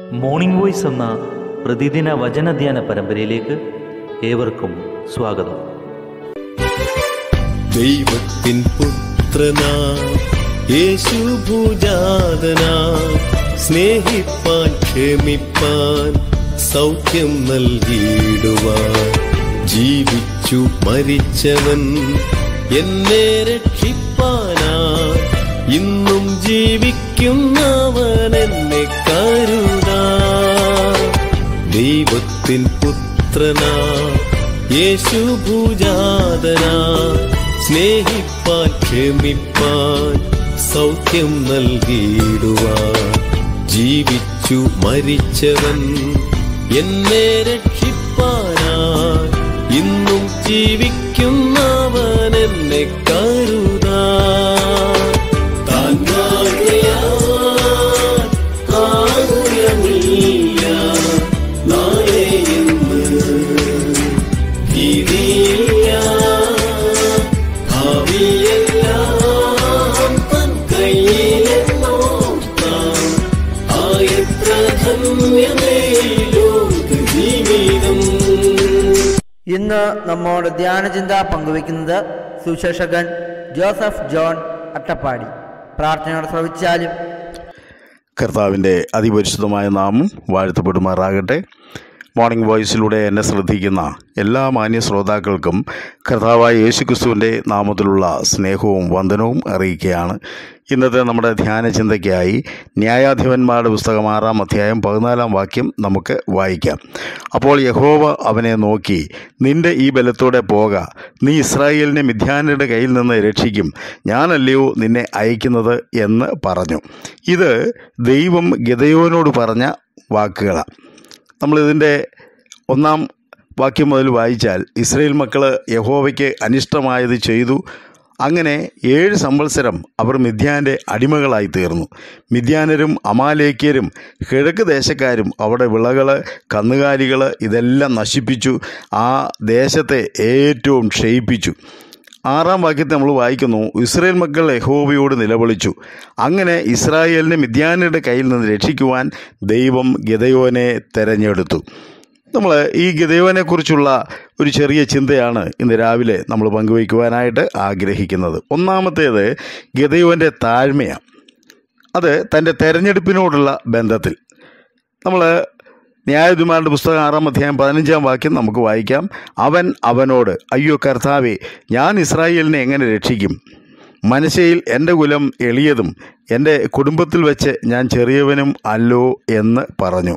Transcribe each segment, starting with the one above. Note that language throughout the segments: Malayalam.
മോർണിംഗ് വോയ്സ് എന്ന പ്രതിദിന വചനധ്യാന പരമ്പരയിലേക്ക് ഏവർക്കും സ്വാഗതം ദൈവത്തിൻ പുത്രനാ യേശു ഭൂജാതനാ സ്നേഹിപ്പാൻ ക്ഷമിപ്പാൻ സൗഖ്യം നൽകിയിടുവാൻ ജീവിച്ചു മരിച്ചവൻ എന്നെ രക്ഷിപ്പാനാ ഇന്നും ജീവിക്കുന്നവൻ എന്നെ കരുതാ ദൈവത്തിൻ പുത്രനാ യേശു ഭൂജാതനാ സ്നേഹിപ്പാൻ ക്ഷമിപ്പാൻ സൗഖ്യം നൽകിയിടുവാൻ ജീവിച്ചു മരിച്ചവൻ എന്നെ രക്ഷിപ്പാനാ ഇന്നും ജീവിക്കുന്നവൻ എന്നെ കരുതാ താൻ കാണിയാൻ ആകുലമില്ല നാളെ എന്ന് ഇനിയില്ല ഭാവിയെല്ലാം തൻ കയ്യിലെന്നോർത്താം ആയത്ര ധന്യമേ ലോക ജീവിതം ഇന്ന് നമ്മോട് ധ്യാനചിന്ത പങ്കുവെക്കുന്നത് സുശേഷകൻ ജോസഫ് ജോൺ അട്ടപ്പാടി പ്രാർത്ഥനയോടെ ശ്രവിച്ചാലും കർത്താവിൻ്റെ അതിപരിശുദ്ധമായ നാമം വാഴ്ത്തപ്പെടുമാറാകട്ടെ മോർണിംഗ് വോയിസിലൂടെ എന്നെ ശ്രദ്ധിക്കുന്ന എല്ലാ മാന്യ ശ്രോതാക്കൾക്കും കർത്താവായ യേശുക്രിസ്തുവിൻ്റെ നാമത്തിലുള്ള സ്നേഹവും വന്ദനവും അറിയിക്കുകയാണ് ഇന്നത്തെ നമ്മുടെ ധ്യാന ചിന്തയ്ക്കായി ന്യായാധിപന്മാരുടെ പുസ്തകം ആറാം അധ്യായം പതിനാലാം വാക്യം നമുക്ക് വായിക്കാം അപ്പോൾ യഹോവ അവനെ നോക്കി നിന്റെ ഈ ബലത്തോടെ പോക നീ ഇസ്രായേലിനെ മിഥ്യാനരുടെ കയ്യിൽ നിന്ന് രക്ഷിക്കും ഞാനല്ലയോ നിന്നെ അയക്കുന്നത് എന്ന് പറഞ്ഞു ഇത് ദൈവം ഗതയോനോട് പറഞ്ഞ വാക്കുകളാണ് നമ്മളിതിൻ്റെ ഒന്നാം വാക്യം മുതൽ വായിച്ചാൽ ഇസ്രയേൽ മക്കൾ യഹോവയ്ക്ക് അനിഷ്ടമായത് ചെയ്തു അങ്ങനെ ഏഴ് സംവത്സരം അവർ മിഥ്യാൻ്റെ അടിമകളായി തീർന്നു മിഥ്യാനരും അമാലേക്യരും കിഴക്ക് ദേശക്കാരും അവിടെ വിളകൾ കന്നുകാലികൾ ഇതെല്ലാം നശിപ്പിച്ചു ആ ദേശത്തെ ഏറ്റവും ക്ഷയിപ്പിച്ചു ആറാം വാക്യത്തെ നമ്മൾ വായിക്കുന്നു ഇസ്രായേൽ മക്കൾ യഹോവയോട് നിലവിളിച്ചു അങ്ങനെ ഇസ്രായേലിനെ മിഥ്യാനയുടെ കയ്യിൽ നിന്ന് രക്ഷിക്കുവാൻ ദൈവം ഗതയോനെ തെരഞ്ഞെടുത്തു നമ്മൾ ഈ ഗതയോനെക്കുറിച്ചുള്ള ഒരു ചെറിയ ചിന്തയാണ് ഇന്ന് രാവിലെ നമ്മൾ പങ്കുവയ്ക്കുവാനായിട്ട് ആഗ്രഹിക്കുന്നത് ഒന്നാമത്തേത് ഗതയോൻ്റെ താഴ്മയാണ് അത് തൻ്റെ തെരഞ്ഞെടുപ്പിനോടുള്ള ബന്ധത്തിൽ നമ്മൾ ന്യായാധിപന്മാരുടെ പുസ്തകം ആറാം അധ്യായം പതിനഞ്ചാം വാക്യം നമുക്ക് വായിക്കാം അവൻ അവനോട് അയ്യോ കർത്താവെ ഞാൻ ഇസ്രായേലിനെ എങ്ങനെ രക്ഷിക്കും മനശയിൽ എൻ്റെ കുലം എളിയതും എൻ്റെ കുടുംബത്തിൽ വെച്ച് ഞാൻ ചെറിയവനും അല്ലോ എന്ന് പറഞ്ഞു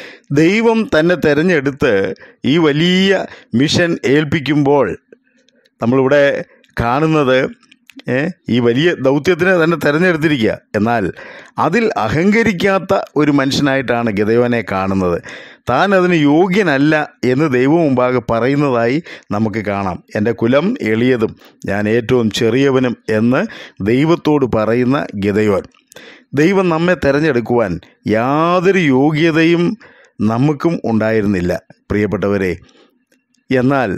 ദൈവം തന്നെ തിരഞ്ഞെടുത്ത് ഈ വലിയ മിഷൻ ഏൽപ്പിക്കുമ്പോൾ നമ്മളിവിടെ കാണുന്നത് ഏ, ഈ വലിയ ദൗത്യത്തിനെ തന്നെ തിരഞ്ഞെടുത്തിരിക്കുക എന്നാൽ അതിൽ അഹങ്കരിക്കാത്ത ഒരു മനുഷ്യനായിട്ടാണ് ഗതയോനെ കാണുന്നത് താൻ അതിന് യോഗ്യനല്ല എന്ന് ദൈവം മുമ്പാകെ പറയുന്നതായി നമുക്ക് കാണാം എൻ്റെ കുലം എളിയതും ഞാൻ ഏറ്റവും ചെറിയവനും എന്ന് ദൈവത്തോട് പറയുന്ന ഗതയോൻ ദൈവം നമ്മെ തിരഞ്ഞെടുക്കുവാൻ യാതൊരു യോഗ്യതയും നമുക്കും ഉണ്ടായിരുന്നില്ല പ്രിയപ്പെട്ടവരെ എന്നാൽ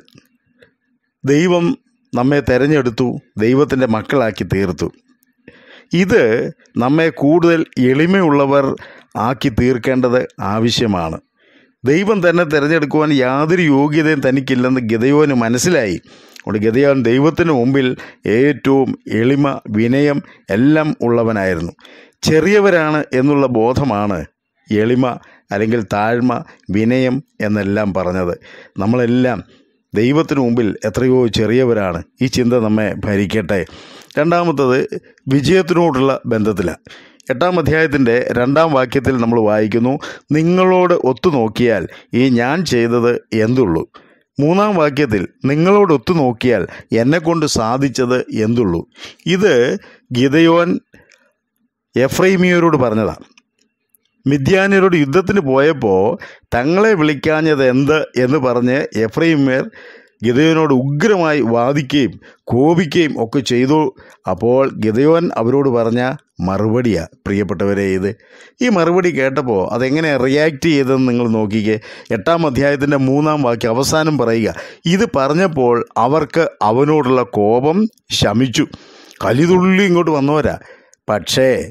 ദൈവം നമ്മെ തെരഞ്ഞെടുത്തു ദൈവത്തിൻ്റെ മക്കളാക്കി തീർത്തു ഇത് നമ്മെ കൂടുതൽ എളിമയുള്ളവർ ആക്കി തീർക്കേണ്ടത് ആവശ്യമാണ് ദൈവം തന്നെ തിരഞ്ഞെടുക്കുവാൻ യാതൊരു യോഗ്യതയും തനിക്കില്ലെന്ന് ഗതയോന് മനസ്സിലായി അതുകൊണ്ട് ഗതയോൻ ദൈവത്തിന് മുമ്പിൽ ഏറ്റവും എളിമ വിനയം എല്ലാം ഉള്ളവനായിരുന്നു ചെറിയവരാണ് എന്നുള്ള ബോധമാണ് എളിമ അല്ലെങ്കിൽ താഴ്മ വിനയം എന്നെല്ലാം പറഞ്ഞത് നമ്മളെല്ലാം ദൈവത്തിന് മുമ്പിൽ എത്രയോ ചെറിയവരാണ് ഈ ചിന്ത നമ്മെ ഭരിക്കട്ടെ രണ്ടാമത്തത് വിജയത്തിനോടുള്ള ബന്ധത്തിലാണ് എട്ടാം അധ്യായത്തിൻ്റെ രണ്ടാം വാക്യത്തിൽ നമ്മൾ വായിക്കുന്നു നിങ്ങളോട് ഒത്തുനോക്കിയാൽ ഈ ഞാൻ ചെയ്തത് എന്തുള്ളൂ മൂന്നാം വാക്യത്തിൽ നിങ്ങളോട് ഒത്തുനോക്കിയാൽ എന്നെക്കൊണ്ട് സാധിച്ചത് എന്തുള്ളൂ ഇത് ഗിതയോൻ എഫ്രൈമിയരോട് പറഞ്ഞതാണ് മിഥ്യാന്യരോട് യുദ്ധത്തിന് പോയപ്പോൾ തങ്ങളെ വിളിക്കാഞ്ഞത് എന്ത് എന്ന് പറഞ്ഞ് എഫ്രൈമ്യർ ഗിതയോനോട് ഉഗ്രമായി വാദിക്കുകയും കോപിക്കുകയും ഒക്കെ ചെയ്തു അപ്പോൾ ഗിതയോൻ അവരോട് പറഞ്ഞ മറുപടിയാ പ്രിയപ്പെട്ടവരെ ഇത് ഈ മറുപടി കേട്ടപ്പോൾ അതെങ്ങനെ റിയാക്ട് ചെയ്തെന്ന് നിങ്ങൾ നോക്കിക്കേ എട്ടാം അധ്യായത്തിൻ്റെ മൂന്നാം വാക്യം അവസാനം പറയുക ഇത് പറഞ്ഞപ്പോൾ അവർക്ക് അവനോടുള്ള കോപം ശമിച്ചു കലിതുള്ളി ഇങ്ങോട്ട് വന്നവരാ പക്ഷേ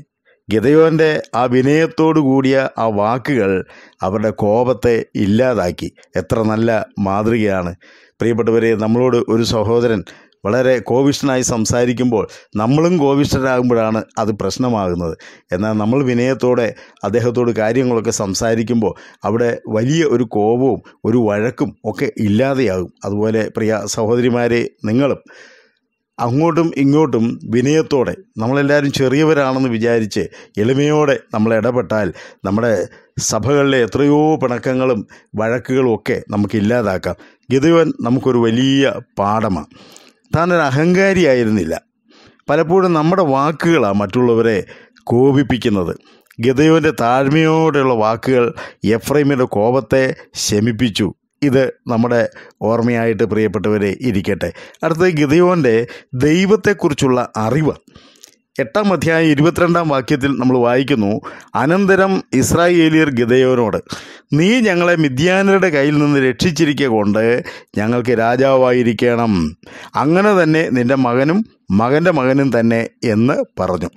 ഗിതയോൻ്റെ ആ വിനയത്തോടു കൂടിയ ആ വാക്കുകൾ അവരുടെ കോപത്തെ ഇല്ലാതാക്കി എത്ര നല്ല മാതൃകയാണ് പ്രിയപ്പെട്ടവരെ നമ്മളോട് ഒരു സഹോദരൻ വളരെ കോപിഷ്ഠനായി സംസാരിക്കുമ്പോൾ നമ്മളും കോപിഷ്ഠരാകുമ്പോഴാണ് അത് പ്രശ്നമാകുന്നത് എന്നാൽ നമ്മൾ വിനയത്തോടെ അദ്ദേഹത്തോട് കാര്യങ്ങളൊക്കെ സംസാരിക്കുമ്പോൾ അവിടെ വലിയ ഒരു കോപവും ഒരു വഴക്കും ഒക്കെ ഇല്ലാതെയാകും അതുപോലെ പ്രിയ സഹോദരിമാരെ നിങ്ങളും അങ്ങോട്ടും ഇങ്ങോട്ടും വിനയത്തോടെ നമ്മളെല്ലാവരും ചെറിയവരാണെന്ന് വിചാരിച്ച് എളിമയോടെ നമ്മൾ ഇടപെട്ടാൽ നമ്മുടെ സഭകളിലെ എത്രയോ പിണക്കങ്ങളും വഴക്കുകളും ഒക്കെ നമുക്ക് ഇല്ലാതാക്കാം ഗിതയോൻ നമുക്കൊരു വലിയ പാഠമാണ് താനൊരു അഹങ്കാരിയായിരുന്നില്ല പലപ്പോഴും നമ്മുടെ വാക്കുകളാണ് മറ്റുള്ളവരെ കോപിപ്പിക്കുന്നത് ഗതയോൻ്റെ താഴ്മയോടെയുള്ള വാക്കുകൾ എഫ്രൈമിൻ്റെ കോപത്തെ ശമിപ്പിച്ചു ഇത് നമ്മുടെ ഓർമ്മയായിട്ട് പ്രിയപ്പെട്ടവരെ ഇരിക്കട്ടെ അടുത്തത് ഗിതയോൻ്റെ ദൈവത്തെക്കുറിച്ചുള്ള അറിവ് എട്ടാം അധ്യായം ഇരുപത്തിരണ്ടാം വാക്യത്തിൽ നമ്മൾ വായിക്കുന്നു അനന്തരം ഇസ്രായേലിയർ ഗിതയോനോട് നീ ഞങ്ങളെ മിദ്യാനരുടെ കയ്യിൽ നിന്ന് രക്ഷിച്ചിരിക്കുക കൊണ്ട് ഞങ്ങൾക്ക് രാജാവായിരിക്കണം അങ്ങനെ തന്നെ നിന്റെ മകനും മകൻ്റെ മകനും തന്നെ എന്ന് പറഞ്ഞു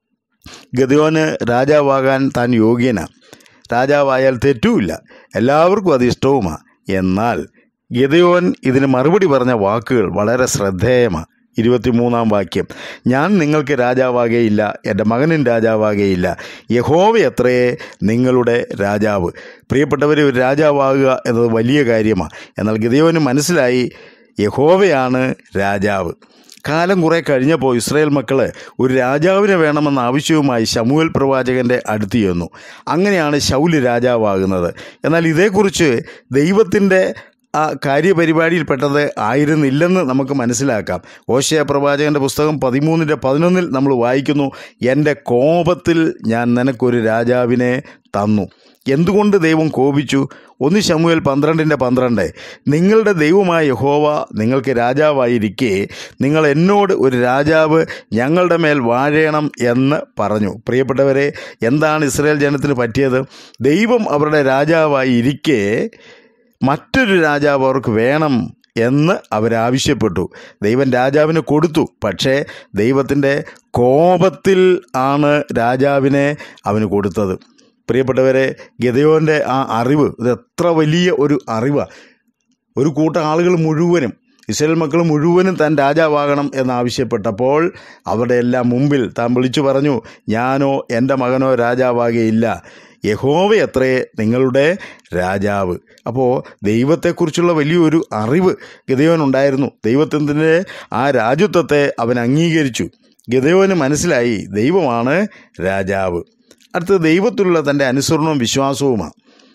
ഗതിയോന് രാജാവാകാൻ താൻ യോഗ്യനാണ് രാജാവായാൽ തെറ്റുമില്ല എല്ലാവർക്കും അത് ഇഷ്ടവുമാണ് എന്നാൽ ഗതിയോൻ ഇതിന് മറുപടി പറഞ്ഞ വാക്കുകൾ വളരെ ശ്രദ്ധേയമാണ് ഇരുപത്തിമൂന്നാം വാക്യം ഞാൻ നിങ്ങൾക്ക് രാജാവാകയില്ല എൻ്റെ മകനും രാജാവാകയില്ല യഹോവയത്രേ നിങ്ങളുടെ രാജാവ് പ്രിയപ്പെട്ടവരെ ഒരു രാജാവാകുക എന്നത് വലിയ കാര്യമാണ് എന്നാൽ ഗിതയോന് മനസ്സിലായി യഹോവയാണ് രാജാവ് കാലം കുറെ കഴിഞ്ഞപ്പോൾ ഇസ്രായേൽ മക്കൾ ഒരു രാജാവിനെ വേണമെന്ന ആവശ്യവുമായി ശമുവൽ പ്രവാചകൻ്റെ അടുത്ത് ചെന്നു അങ്ങനെയാണ് ശൗല് രാജാവാകുന്നത് എന്നാൽ ഇതേക്കുറിച്ച് ദൈവത്തിൻ്റെ ആ കാര്യപരിപാടിയിൽപ്പെട്ടത് ആയിരുന്നില്ലെന്ന് നമുക്ക് മനസ്സിലാക്കാം ഓശയ പ്രവാചകൻ്റെ പുസ്തകം പതിമൂന്നിൻ്റെ പതിനൊന്നിൽ നമ്മൾ വായിക്കുന്നു എൻ്റെ കോപത്തിൽ ഞാൻ നിനക്കൊരു രാജാവിനെ തന്നു എന്തുകൊണ്ട് ദൈവം കോപിച്ചു ഒന്ന് ശമുവേൽ പന്ത്രണ്ടിൻ്റെ പന്ത്രണ്ട് നിങ്ങളുടെ ദൈവമായ യഹോവ നിങ്ങൾക്ക് രാജാവായിരിക്കെ നിങ്ങൾ എന്നോട് ഒരു രാജാവ് ഞങ്ങളുടെ മേൽ വാഴേണം എന്ന് പറഞ്ഞു പ്രിയപ്പെട്ടവരെ എന്താണ് ഇസ്രായേൽ ജനത്തിന് പറ്റിയത് ദൈവം അവരുടെ രാജാവായി ഇരിക്കെ മറ്റൊരു രാജാവ് അവർക്ക് വേണം എന്ന് അവരാവശ്യപ്പെട്ടു ദൈവം രാജാവിന് കൊടുത്തു പക്ഷേ ദൈവത്തിൻ്റെ കോപത്തിൽ ആണ് രാജാവിനെ അവന് കൊടുത്തത് പ്രിയപ്പെട്ടവരെ ഗതയോൻ്റെ ആ അറിവ് ഇത് എത്ര വലിയ ഒരു അറിവാണ് ഒരു കൂട്ടം ആളുകൾ മുഴുവനും ഇസ്രായേൽ മക്കൾ മുഴുവനും താൻ രാജാവാകണം എന്നാവശ്യപ്പെട്ടപ്പോൾ അവരുടെ എല്ലാം മുമ്പിൽ താൻ വിളിച്ചു പറഞ്ഞു ഞാനോ എൻ്റെ മകനോ രാജാവാകുകയില്ല യഹോവയത്രേ നിങ്ങളുടെ രാജാവ് അപ്പോൾ ദൈവത്തെക്കുറിച്ചുള്ള വലിയൊരു അറിവ് ഗതയോനുണ്ടായിരുന്നു ദൈവത്തിൻ്റെ ആ രാജ്യത്വത്തെ അവൻ അംഗീകരിച്ചു ഗതയോന് മനസ്സിലായി ദൈവമാണ് രാജാവ് അടുത്തത് ദൈവത്തിലുള്ള തൻ്റെ അനുസരണവും വിശ്വാസവുമാണ്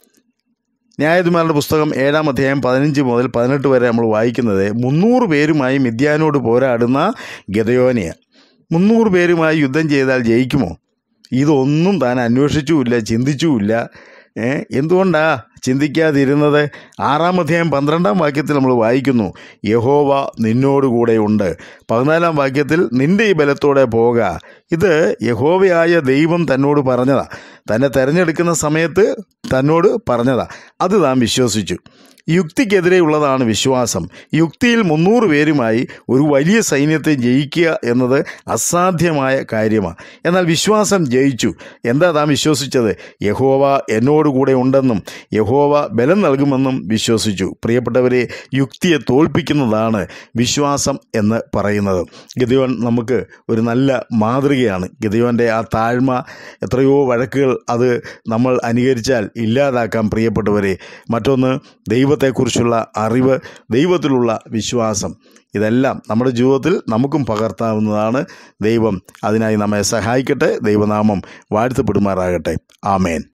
ന്യായാധിമാരുടെ പുസ്തകം ഏഴാം അധ്യായം പതിനഞ്ച് മുതൽ പതിനെട്ട് വരെ നമ്മൾ വായിക്കുന്നത് മുന്നൂറ് പേരുമായി മിഥ്യാനോട് പോരാടുന്ന ഗതയോനിയ മുന്നൂറ് പേരുമായി യുദ്ധം ചെയ്താൽ ജയിക്കുമോ ഇതൊന്നും താൻ അന്വേഷിച്ചുമില്ല ചിന്തിച്ചുമില്ല ഏ എന്തുകൊണ്ടാ ചിന്തിക്കാതിരുന്നത് ആറാം അധ്യായം പന്ത്രണ്ടാം വാക്യത്തിൽ നമ്മൾ വായിക്കുന്നു യഹോവ നിന്നോടുകൂടെ ഉണ്ട് പതിനാലാം വാക്യത്തിൽ നിന്റെ ഈ ബലത്തോടെ പോക ഇത് യഹോവയായ ദൈവം തന്നോട് പറഞ്ഞതാ തന്നെ തെരഞ്ഞെടുക്കുന്ന സമയത്ത് തന്നോട് പറഞ്ഞതാ അത് താൻ വിശ്വസിച്ചു യുക്തിക്കെതിരെയുള്ളതാണ് വിശ്വാസം യുക്തിയിൽ മുന്നൂറ് പേരുമായി ഒരു വലിയ സൈന്യത്തെ ജയിക്കുക എന്നത് അസാധ്യമായ കാര്യമാണ് എന്നാൽ വിശ്വാസം ജയിച്ചു എന്താ താൻ വിശ്വസിച്ചത് യഹോവ എന്നോടുകൂടെ ഉണ്ടെന്നും യഹോവ ബലം നൽകുമെന്നും വിശ്വസിച്ചു പ്രിയപ്പെട്ടവരെ യുക്തിയെ തോൽപ്പിക്കുന്നതാണ് വിശ്വാസം എന്ന് പറയുന്നത് ഗതിയോൻ നമുക്ക് ഒരു നല്ല മാതൃകയാണ് ഗതിയോൻ്റെ ആ താഴ്മ എത്രയോ വഴക്കുകൾ അത് നമ്മൾ അനുകരിച്ചാൽ ഇല്ലാതാക്കാം പ്രിയപ്പെട്ടവരെ മറ്റൊന്ന് ദൈവത്തെക്കുറിച്ചുള്ള അറിവ് ദൈവത്തിലുള്ള വിശ്വാസം ഇതെല്ലാം നമ്മുടെ ജീവിതത്തിൽ നമുക്കും പകർത്താവുന്നതാണ് ദൈവം അതിനായി നമ്മെ സഹായിക്കട്ടെ ദൈവനാമം വാഴ്ത്തപ്പെടുമാറാകട്ടെ ആമേൻ